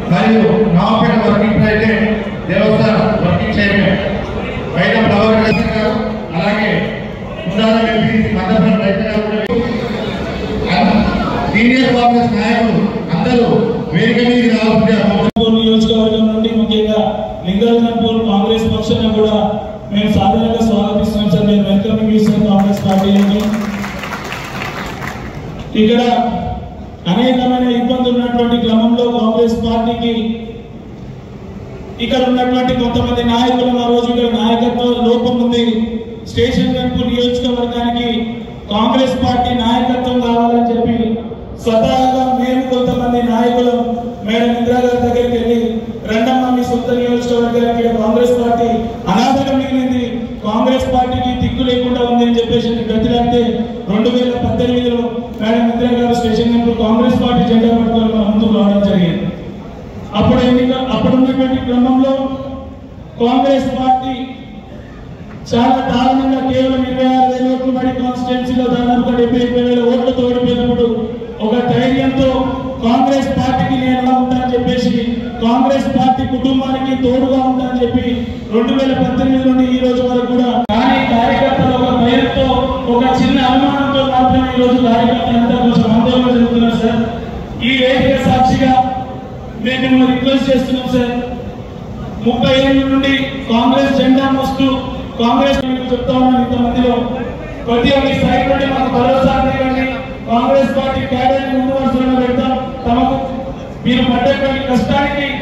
మరియు Navapeta working president దేవస్థాన working chairman బయట ప్రభాకర్ గారు అలాగే ముందాల ఎంపీ మద్దపల్లి రైతు గారు కూడా సీనియర్ కాంగ్రెస్ నాయకులు అందరూ వేదిక మీదకి రావాల్సిందిగా నాగపూర్ నియోజకవర్గం నుండి ముఖ్యంగా లింగరాజపూర్ కాంగ్రెస్ పక్షాన్ని కూడా మేము సాధారణంగా స్వాగతిస్తున్నాం సార్ మేము వెల్కమింగ్ ఇస్తాం కాంగ్రెస్ పార్టీలోకి ఇక్కడ అనేకమైన ఇబ్బందులు ఉన్నటువంటి క్రమంలో కాంగ్రెస్ పార్టీకి ఇక్కడ ఉన్నటువంటి కొంతమంది నాయకులు ఆ రోజు ఇక్కడ నాయకత్వ లోపం ఉంది స్టేషన్ గన్పూర్ నియోజకవర్గానికి కాంగ్రెస్ పార్టీ నాయకత్వం కావాలని చెప్పి స్వతహాగా మేము కొంతమంది నాయకులు మేడం ఇందిరా గారి దగ్గరికి వెళ్ళి రెండమ్మ మీ సొంత నియోజకవర్గానికి కాంగ్రెస్ పార్టీ అనాథగా మిగిలింది కాంగ్రెస్ పార్టీకి దిక్కు లేకుండా ఉంది అని చెప్పేసి గతిలాడితే రెండు వేల పద్దెనిమిదిలో మేడం ఇందిరా గారు స్టేషన్ గన్పూర్ కాంగ్రెస్ పార్టీ జెండా పట్టుకొని మన ముందుకు రావడం జరిగింది అప్పుడు ఎన్నిక అప్పుడు ఉన్నటువంటి క్రమంలో కాంగ్రెస్ పార్టీ చాలా దారుణంగా కేవలం ఇరవై ఆరు వేల ఓట్లు పడి కాన్స్టిట్యున్సీలో దాదాపు డెబ్బై ఎనభై వేల ఓట్లతో ఓడిపోయినప్పుడు ఒక ధైర్యంతో కాంగ్రెస్ పార్టీకి నేను ఎలా ఉంటానని చెప్పేసి కాంగ్రెస్ పార్టీ కుటుంబానికి తోడుగా ఉంటానని చెప్పి రెండు వేల పద్దెనిమిది నుండి ఈ రోజు వరకు కూడా కానీ కార్యకర్తలు ఒక భయంతో ఒక చిన్న అనుమానంతో మాత్రమే ఈ రోజు కార్యకర్తలంతా కొంచెం ఆందోళన జరుగుతున్నారు సార్ ఈ వేదిక సాక్షిగా మేము మిమ్మల్ని రిక్వెస్ట్ చేస్తున్నాం సార్ ముప్పై ఏళ్ళ నుండి కాంగ్రెస్ జెండా మోస్తూ కాంగ్రెస్ మీకు చెప్తా ఉన్నాను ఇంతమందిలో ప్రతి ఒక్క స్థాయి నుండి మాకు భరోసా ఇవ్వండి కాంగ్రెస్ పార్టీ క్యాడర్ ముందు వరుసలో పెడతాం తమకు మీరు పడ్డటువంటి కష్టానికి